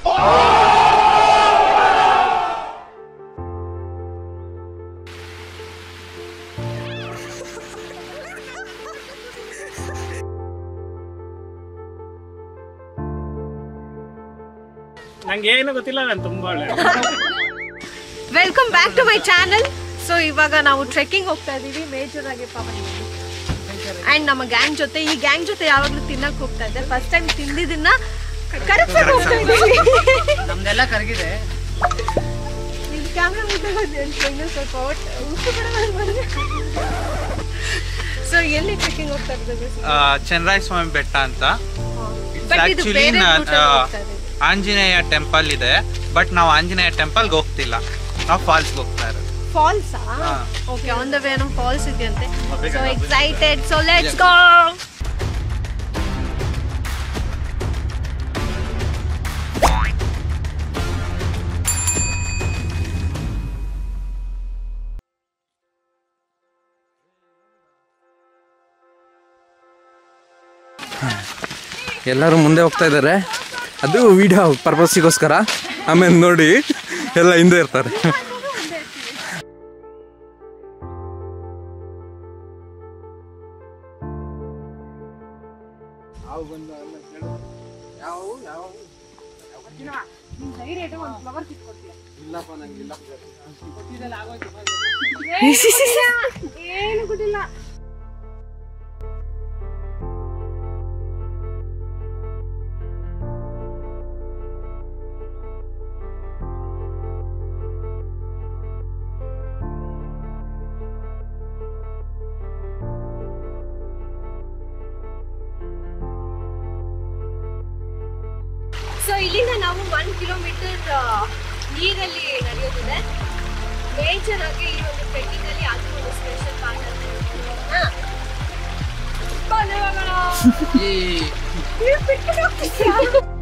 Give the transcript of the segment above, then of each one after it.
ನಂಗೆ ಏನು ಗೊತ್ತಿಲ್ಲ ನಾನು ತುಂಬಾ ಒಳ್ಳೆ welcome back to my channel so ಇವಾಗ ನಾವು ಟ್ರೆಕ್ಕಿಂಗ್ ಹೋಗ್ತಾ ಇದೀವಿ ಮೇಜರ್ ಆಗಿ ಪವನ್ ಅಂಡ್ ನಮ್ಮ ಗ್ಯಾಂಗ್ ಜೊತೆ ಈ ಗ್ಯಾಂಗ್ ಜೊತೆ ಯಾವಾಗ್ಲೂ ತಿನ್ನಕ್ ಹೋಗ್ತಾ ಇದ್ದೆ ಫಸ್ಟ್ ಟೈಮ್ ತಿಂದಿದ್ದನ್ನ ಕರೆಕ್ಟ್ ಹೋಗ್ತಾ ಇದೀವಿ ನಮ್ದೆಲ್ಲ ಕರಗಿದೆ ನಿಮ್ ಕ್ಯಾಮ್ರಾ ಮುಂದೆ ಸ್ವಲ್ಪ ಉಪ್ಪು ಸೊ ಎಲ್ಲಿ ಟ್ರೆಕ್ಕಿಂಗ್ ಹೋಗ್ತಾ ಇದ್ದೀವಿ ಚನ್ನರಾಯ ಸ್ವಾಮಿ ಬೆಟ್ಟ ಅಂತ ಬಟ್ ಇದು actually ಬೇರೆ ನಾನ್, route ಅಲ್ಲಿ ಆ, ಹೋಗ್ತಾ ಇದೀವಿ. ಆಂಜನೇಯ ಟೆಂಪಲ್ ಇದೆ ಬಟ್ ನಾವು ಆಂಜನೇಯ ಟೆಂಪಲ್ಗೆ ಹೋಗ್ತಿಲ್ಲ ನಾವು ಫಾಲ್ಸ್ಗೆ ಹೋಗ್ತಾ ಇರೋದು ಫಾಲ್ಸಾ ಹಾ. ಓಕೆ ಆನ್ ದ ವೇ ನಮ್ಮ ಫಾಲ್ಸ್ ಇದೆಯಂತೆ so excited so let's go ಎಲ್ಲರೂ ಮುಂದೆ ಹೋಗ್ತಾ ಇದ್ದಾರೆ ಅದು ವಿಡಿಯೋ ಪರ್ಪಸ್ಸಿಗೋಸ್ಕರ ಆಮೇಲೆ ನೋಡಿ ಎಲ್ಲ ಹಿಂದೆ ಇರ್ತಾರೆ ಏನು ಗೊತ್ತಿಲ್ಲ ಸೊ ಇಲ್ಲಿಂದ ನಾವು ಒನ್ ಕಿಲೋಮೀಟರ್ ನೀರಲ್ಲಿ ನಡೆಯೋದಿದೆ ಮೇಜರ್ ಆಗಿ ಈ ಒಂದು ಟ್ರೆಕ್ಕಿಂಗ್ ಅಲ್ಲಿ ಅದು ಒಂದು ಸ್ಪೆಷಲ್ ಪಾರ್ಟ್ ಅಂತ ಹೇಳ್ಬೋದು. ಬನ್ನಿ ಹೋಗೋಣ. ನೀವು ಬಿಟ್ಬಿಟ್ಟು ಹೋಗ್ತಿದ್ಯಾ?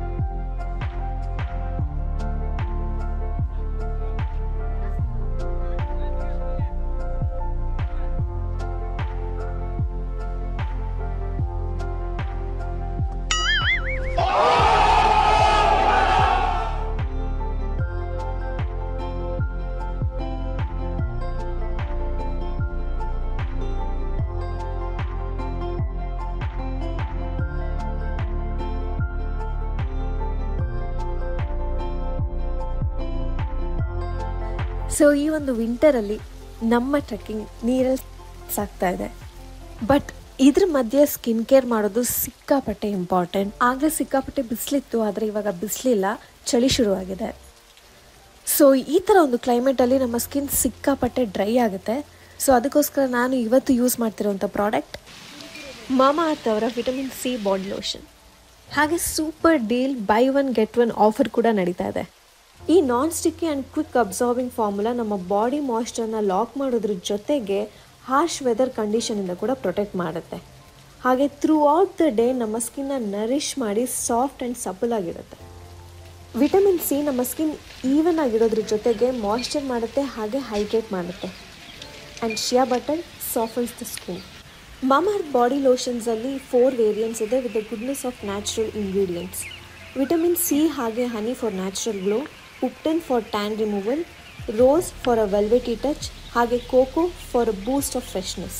ಸೊ ಈ ಒಂದು ವಿಂಟರಲ್ಲಿ ನಮ್ಮ ಟ್ರೆಕ್ಕಿಂಗ್ ನೀರಲ್ಲಿ ಸಾಕ್ತಾ ಇದೆ ಬಟ್ ಇದ್ರ ಮಧ್ಯೆ ಸ್ಕಿನ್ ಕೇರ್ ಮಾಡೋದು ಸಿಕ್ಕಾಪಟ್ಟೆ ಇಂಪಾರ್ಟೆಂಟ್ ಆಗಲೇ ಸಿಕ್ಕಾಪಟ್ಟೆ ಬಿಸಿಲಿತ್ತು ಆದರೆ ಇವಾಗ ಬಿಸಿಲಿಲ್ಲ ಚಳಿ ಶುರುವಾಗಿದೆ ಸೊ ಈ ಥರ ಒಂದು ಕ್ಲೈಮೇಟಲ್ಲಿ ನಮ್ಮ ಸ್ಕಿನ್ ಸಿಕ್ಕಾಪಟ್ಟೆ ಡ್ರೈ ಆಗುತ್ತೆ ಸೊ ಅದಕ್ಕೋಸ್ಕರ ನಾನು ಇವತ್ತು ಯೂಸ್ ಮಾಡ್ತಿರೋಂಥ ಪ್ರಾಡಕ್ಟ್ ಮಾಮಾ ಅರ್ತ್ ಅವರ ವಿಟಮಿನ್ ಸಿ ಬಾಡಿ ಲೋಷನ್ ಹಾಗೆ super deal buy one get one offer ಕೂಡ ನಡೀತಾ ಇದೆ ಈ non sticky and quick absorbing formula ನಮ್ಮ ಬಾಡಿ ಮಾಯ್ಶ್ಚರ್ನ ಲಾಕ್ ಮಾಡೋದ್ರ ಜೊತೆಗೆ ಹಾರ್ಶ್ ವೆದರ್ ಕಂಡೀಷನಿಂದ ಕೂಡ ಪ್ರೊಟೆಕ್ಟ್ ಮಾಡುತ್ತೆ ಹಾಗೆ ಥ್ರೂ ಔಟ್ ದ ಡೇ ನಮ್ಮ ಸ್ಕಿನ್ನ ನರಿಶ್ ಮಾಡಿ ಸಾಫ್ಟ್ ಆ್ಯಂಡ್ ಸಪಲ್ ಆಗಿರುತ್ತೆ ವಿಟಮಿನ್ ಸಿ ನಮ್ಮ ಸ್ಕಿನ್ ಈವನ್ ಆಗಿರೋದ್ರ ಜೊತೆಗೆ ಮಾಯ್ಶ್ಚರ್ ಮಾಡುತ್ತೆ ಹಾಗೆ ಹೈಡ್ರೇಟ್ ಮಾಡುತ್ತೆ and shea butter softens the skin Mamaearth body ಲೋಷನ್ಸಲ್ಲಿ ಫೋರ್ ವೇರಿಯಂಟ್ಸ್ ಇದೆ with the goodness of natural ingredients vitamin C ಹಾಗೆ honey for natural glow ubtan for tan removal rose for a velvety touch ಹಾಗೆ cocoa for a boost of freshness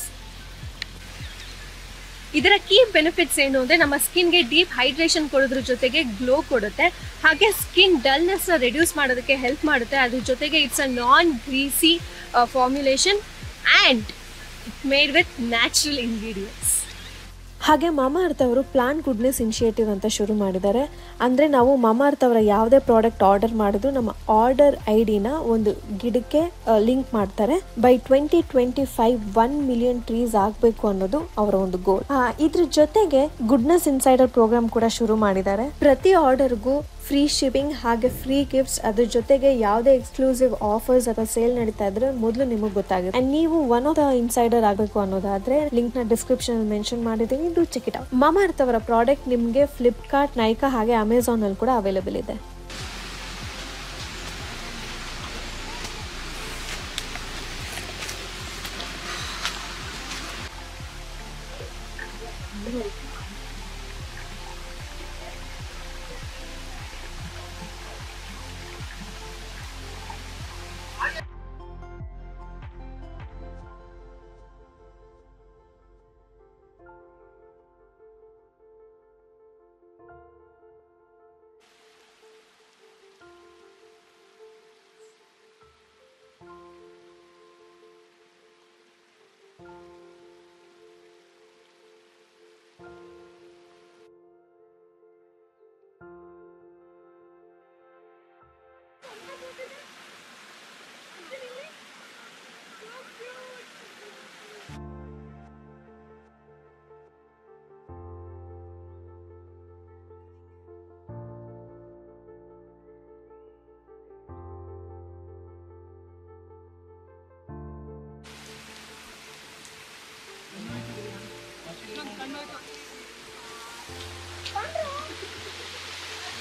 ಇದರ key benefits ಏನು ಅಂದ್ರೆ ನಮ್ಮ ಸ್ಕಿನ್ಗೆ deep hydration ಕೊಡೋದ್ರ ಜೊತೆಗೆ glow ಕೊಡುತ್ತೆ ಹಾಗೆ ಸ್ಕಿನ್ ಡಲ್ನೆಸ್ ರೆಡ್ಯೂಸ್ ಮಾಡೋದಕ್ಕೆ ಹೆಲ್ಪ್ ಮಾಡುತ್ತೆ ಅದ್ರ ಜೊತೆಗೆ it's a non greasy formulation and made with natural ingredients ಹಾಗೆ ಮಾಮಾ ಅರ್ತ್ ಅವರು ಪ್ಲಾನ್ ಗುಡ್ನೆಸ್ ಇನಿಷಿಯೇಟಿವ್ ಅಂತ ಶುರು ಮಾಡಿದ್ದಾರೆ ಅಂದರೆ ನಾವು ಮಾಮಾ ಅರ್ತ್ ಅವರ ಯಾವುದೇ ಪ್ರಾಡಕ್ಟ್ ಆರ್ಡರ್ ಮಾಡಿದ್ರು ನಮ್ಮ ಆರ್ಡರ್ ಐ ಡಿನ ಒಂದು ಗಿಡಕ್ಕೆ ಲಿಂಕ್ ಮಾಡ್ತಾರೆ by twenty twenty five one million trees ಆಗಬೇಕು ಅನ್ನೋದು ಅವರ ಒಂದು ಗೋಲ್ ಇದ್ರ ಜೊತೆಗೆ ಗುಡ್ನೆಸ್ ಇನ್ಸೈಡರ್ ಪ್ರೋಗ್ರಾಮ್ ಕೂಡ ಶುರು ಮಾಡಿದ್ದಾರೆ ಪ್ರತಿ ಆರ್ಡರ್ಗೂ ಫ್ರೀ ಶಿಪ್ಪಿಂಗ್ ಹಾಗೆ ಫ್ರೀ ಗಿಫ್ಟ್ಸ್ ಅದ್ರ ಜೊತೆಗೆ ಯಾವುದೇ ಎಕ್ಸ್ಕ್ಲೂಸಿವ್ ಆಫರ್ಸ್ ಅಥವಾ ಸೇಲ್ ನಡೀತಾ ಇದ್ರೆ ಮೊದಲು ನಿಮಗೆ ಗೊತ್ತಾಗುತ್ತೆ ಅಂಡ್ ನೀವು ಒನ್ ಆಫ್ ದ ಇನ್ಸೈಡರ್ ಆಗಬೇಕು ಅನ್ನೋದಾದ್ರೆ ಲಿಂಕ್ ನ ಡಿಸ್ಕ್ರಿಪ್ಷನ್ ಮೆನ್ಷನ್ ಮಾಡಿದ್ದೀನಿ do check it out Mamaearth ಅವರ ಪ್ರಾಡಕ್ಟ್ ನಿಮಗೆ ಫ್ಲಿಪ್ಕಾರ್ಟ್ ನೈಕಾ ಹಾಗೆ ಅಮೆಝಾನ್ ಅಲ್ಲಿ ಕೂಡ ಅವೈಲೇಬಲ್ ಇದೆ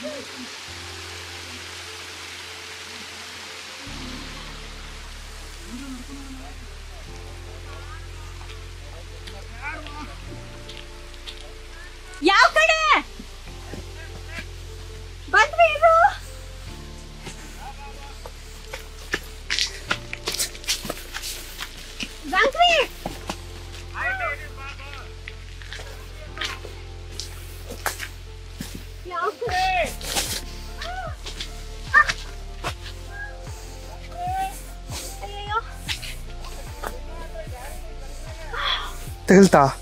ಯಾವ ಕಡೆ ಬಂದ್ವಿ ಇದು ಬಂದ್ವಿ ಯಾವ ಕಡೆ ಅಯ್ಯಯ್ಯೋ ತಗಲ್ತಾ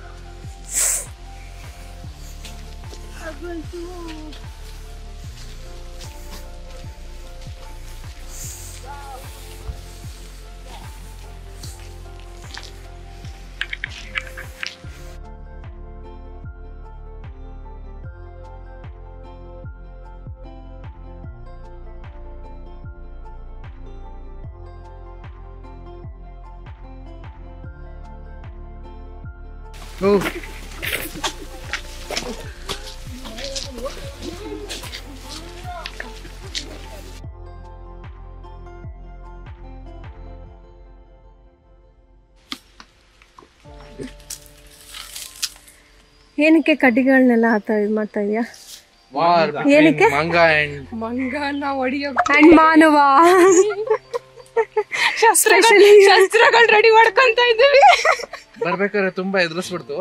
ಏನಕ್ಕೆ ಕಡ್ಡಿಗಳನ್ನೆಲ್ಲ ಹಾತ ಇದು ಮಾಡ್ತಾ ಇದೆಯಾ ಏನಕ್ಕೆ? ಮಂಗ ಅಂಡ್ ಅಂಡ್ ಮಾನವ ಶಸ್ತ್ರಗಳು ರೆಡಿ ಮಾಡ್ಕೊಂತ ಇದ್ದೀವಿ ಬರ್ಬೇಕಾದ್ರೆ ತುಂಬಾ ಎದುರಿಸ್ಬಿಡ್ತು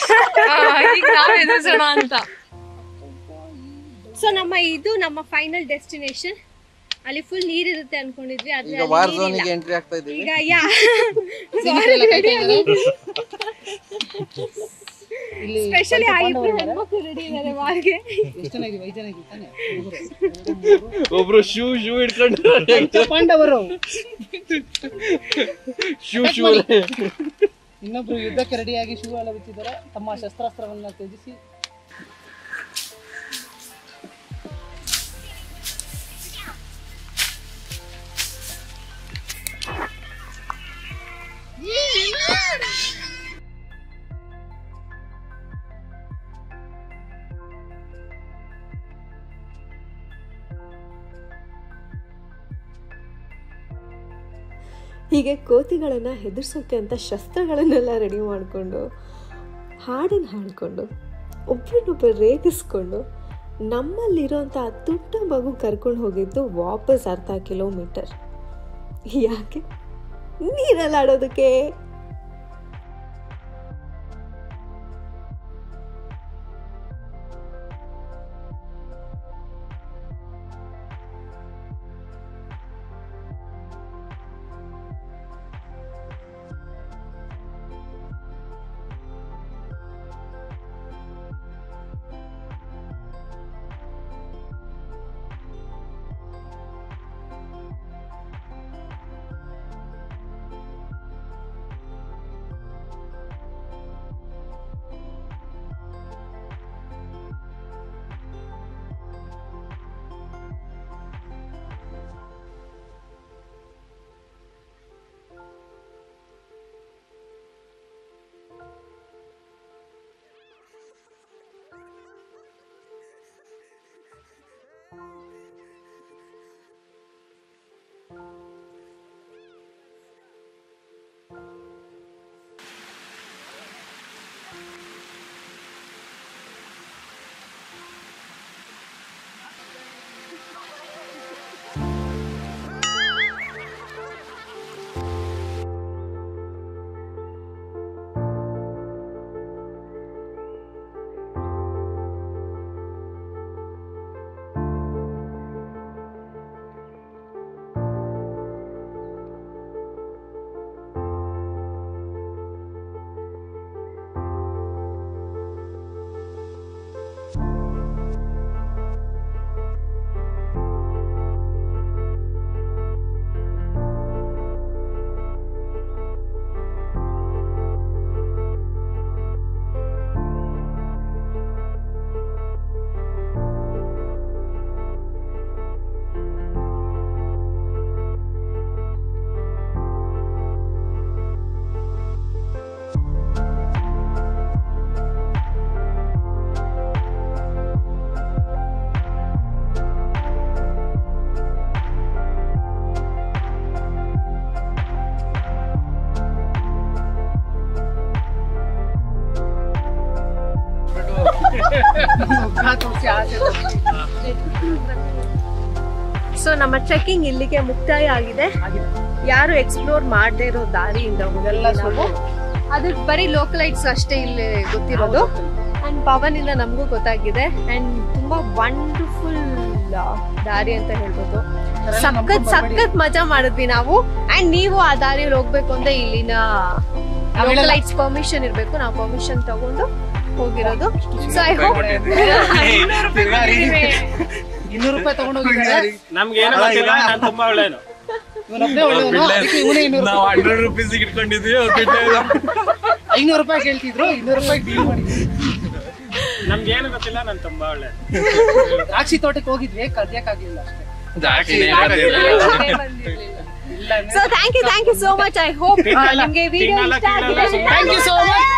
ಅಂತ ಸೊ ನಮ್ಮ ಇದು ನಮ್ಮ ಫೈನಲ್ ಡೆಸ್ಟಿನೇಷನ್ ಅಲ್ಲಿ ಫುಲ್ ನೀರಿರುತ್ತೆ ಅನ್ಕೊಂಡಿದ್ವಿ ಆದ್ರೆ ಈಗ ಅಲ್ಲಿ ವಾರ್ ನೀರಿಲ್ಲ. ಝೋನಿಗೆ ಎಂಟ್ರಿ ಆಗ್ತಾ ಇದೀವಿ ಈಗ ಯಾ ಸ್ಪೆಷಲಿ ಇಬ್ರು ಹೆಣ್ಮಕ್ಳು ರೆಡಿ ಇದ್ದಾರೆ ವಾರ್ಗೆ ಒಬ್ರು ಶೂ ಶೂ ಇಟ್ಕೊಂಡು ಪಾಂಡವರು ಶೂ ಶೂ ಇನ್ನೊಬ್ರು ಯುದ್ಧಕ್ಕೆ ರೆಡಿಯಾಗಿ ಶೂ ಎಲ್ಲ ಬಿಚ್ಚಿದ್ದಾರೆ ತಮ್ಮ ಶಸ್ತ್ರಾಸ್ತ್ರವನ್ನ ತ್ಯಜಿಸಿ ಹೀಗೆ ಕೋತಿಗಳನ್ನು ಹೆದರ್ಸೋಕೆ ಅಂತ ಶಸ್ತ್ರಗಳನ್ನೆಲ್ಲ ರೆಡಿ ಮಾಡಿಕೊಂಡು ಹಾಡನ್ನು ಹಾಡಿಕೊಂಡು ಒಬ್ರನ್ನೊಬ್ಬರು ರೇಗಿಸ್ಕೊಂಡು ನಮ್ಮಲ್ಲಿರೋಂಥ ಆ ತುಟ್ಟ ಮಗು ಕರ್ಕೊಂಡು ಹೋಗಿದ್ದು ವಾಪಸ್ ಅರ್ಧ ಕಿಲೋಮೀಟರ್ ಯಾಕೆ ನೀರಲ್ಲಿ ಆಡೋದಕ್ಕೆ ಸೊ ನಮ್ಮ ಟ್ರೆಕ್ಕಿಂಗ್ ಇಲ್ಲಿಗೆ ಮುಕ್ತಾಯ ಆಗಿದೆ ಯಾರು ಎಕ್ಸ್ಪ್ಲೋರ್ ಮಾಡದೇ ಇರೋ ದಾರಿಯಿಂದ ಇದೆಲ್ಲ ನಾವು ಅದಕ್ಕೆ ಬರೀ ಲೋಕಲೈಟ್ಸ್ ಅಷ್ಟೇ ಇಲ್ಲಿ ಗೊತ್ತಿರೋದು ಅಂಡ್ ಪವನ್ ಇಂದ ನಮಗೂ ಗೊತ್ತಾಗಿದೆ ಅಂಡ್ ತುಂಬಾ ವಂಡರ್ಫುಲ್ ದಾರಿ ಅಂತ ಹೇಳ್ಬೋದು ಸಖತ್ ಸಖತ್ ಮಜಾ ಮಾಡಿದ್ವಿ ನಾವು ಅಂಡ್ ನೀವು ಆ ದಾರಿಯಲ್ಲಿ ಹೋಗ್ಬೇಕು ಅಂದ್ರೆ ಇಲ್ಲಿನ ಲೋಕಲೈಟ್ಸ್ ಪರ್ಮಿಷನ್ ಇರ್ಬೇಕು ನಾವು ಪರ್ಮಿಷನ್ ತಗೊಂಡು ಹೋಗಿರೋದು ಸೊ ಐ ಹೋಪ್ ಇನ್ನೂರು ರೂಪಾಯಿ ತಗೊಂಡೋಗಿದ್ದಾರೆ ನಮ್ಗೆ ಏನು ಗೊತ್ತಿಲ್ಲ ನಾನು ತುಂಬಾ ಒಳ್ಳೆನು ಇವನೊಬ್ಬನೇ ಒಳ್ಳೆಯವನು ಅದಕ್ಕೆ ಇವನೇ ಇನ್ನೂರು ನಾವು ಹಂಡ್ರೆಡ್ ರುಪೀಸ್ ಇಟ್ಕೊಂಡಿದ್ವಿ ಐನೂರು ರೂಪಾಯಿ ಕೇಳ್ತಿದ್ರು ಇನ್ನೂರು ರೂಪಾಯಿ ಡೀಲ್ ಮಾಡಿದ್ವಿ ನಮ್ಗೆ ಏನು ಗೊತ್ತಿಲ್ಲ ನಾನು ತುಂಬಾ ಒಳ್ಳೆ ದ್ರಾಕ್ಷಿ ತೋಟಕ್ಕೆ ಹೋಗಿದ್ವಿ ಕದ್ಯಕ್ಕಾಗ್ಲಿಲ್ಲ ಅಷ್ಟೇ ಇಲ್ಲ so thank you thank you so much I hope ತಿನ್ನಲ್ಲ, ನಿಮ್ಗೆ ವಿಡಿಯೋ ತಿನ್ನಲ್ಲ, ಇಷ್ಟ ತಿನ್ನಲ್ಲ, ಆಗಿದೆ ಸುಮ್ನೆ. ಥ್ಯಾಂಕ್ ಯು ಸೋ ಮಚ್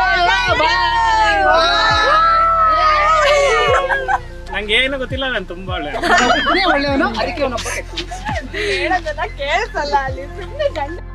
ನಂಗೆ ಏನು ಗೊತ್ತಿಲ್ಲ ನಾನು ತುಂಬಾ ಒಳ್ಳೆ ಒಳ್ಳೆಯವನು ಅದಕ್ಕೆ ಅವನೊಬ್ಬ ಹೇಳೋದನ್ನ ಕೇಳಿಸಲ್ಲ ಅಲ್ಲಿ ಸುಮ್ಮನೆ ಗಂಡ